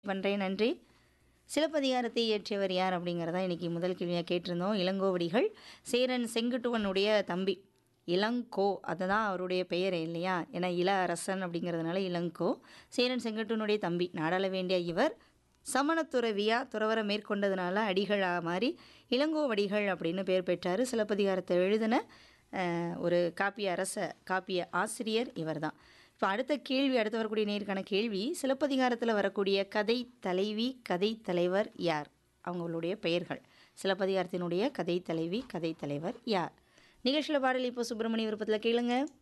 பண்ணுறேன் நன்றி சிலப்பதிகாரத்தை இயற்றியவர் யார் அப்படிங்கிறதா இன்றைக்கி முதல் கேள்வியாக கேட்டிருந்தோம் இளங்கோவடிகள் சேரன் செங்குட்டுவனுடைய தம்பி இளங்கோ அதுதான் அவருடைய பெயர் இல்லையா ஏன்னா இள அரசன் அப்படிங்கிறதுனால இளங்கோ சேரன் செங்குட்டுவனுடைய தம்பி நாடாள வேண்டிய இவர் சமணத்துறவியா துறவரம் மேற்கொண்டதுனால அடிகளாக மாறி இளங்கோவடிகள் அப்படின்னு பேர் பெற்றார் சிலப்பதிகாரத்தை எழுதின அஹ், ஒரு காப்பிய அரச காப்பிய ஆசிரியர் இவர்தான் இப்போ அடுத்த கேள்வி அடுத்து வரக்கூடிய நேருக்கான கேள்வி சிலப்பதிகாரத்தில் வரக்கூடிய கதை தலைவி கதை தலைவர் யார் அவங்களுடைய பெயர்கள் சிலப்பதிகாரத்தினுடைய கதை தலைவி கதை தலைவர் யார் நிகழ்ச்சியில் பாடல் இப்போ சுப்பிரமணிய விருப்பத்தில் கேளுங்க